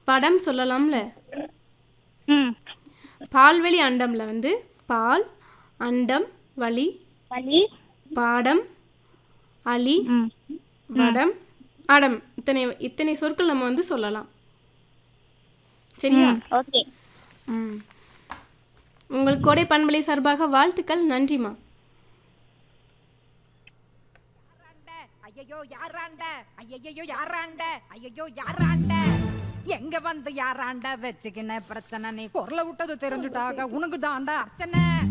படம் சொல்லலாம்ல ம் பால்வெளி அண்டம்ல வந்து பால் அண்டம் வழி வலி பாடம் அலி ம் வடம் அடம் இத்தனை இத்தனை சொற்கள் நம்ம வந்து சொல்லலாம் சரியா ஓகே ம் உங்கள் கோடை பண்பலை சார்பாக வாழ்த்துக்கள் நன்றிம்மா ஐயையோ யாராண்ட ஐயையோ யாராண்ட ஐயையோ யாராண்ட எங்க வந்து யாராண்ட வச்சுக்கின பிரச்சனை நீ குரல விட்டது தெரிஞ்சுட்டாக உனக்கு தாண்டா அர்ச்சனை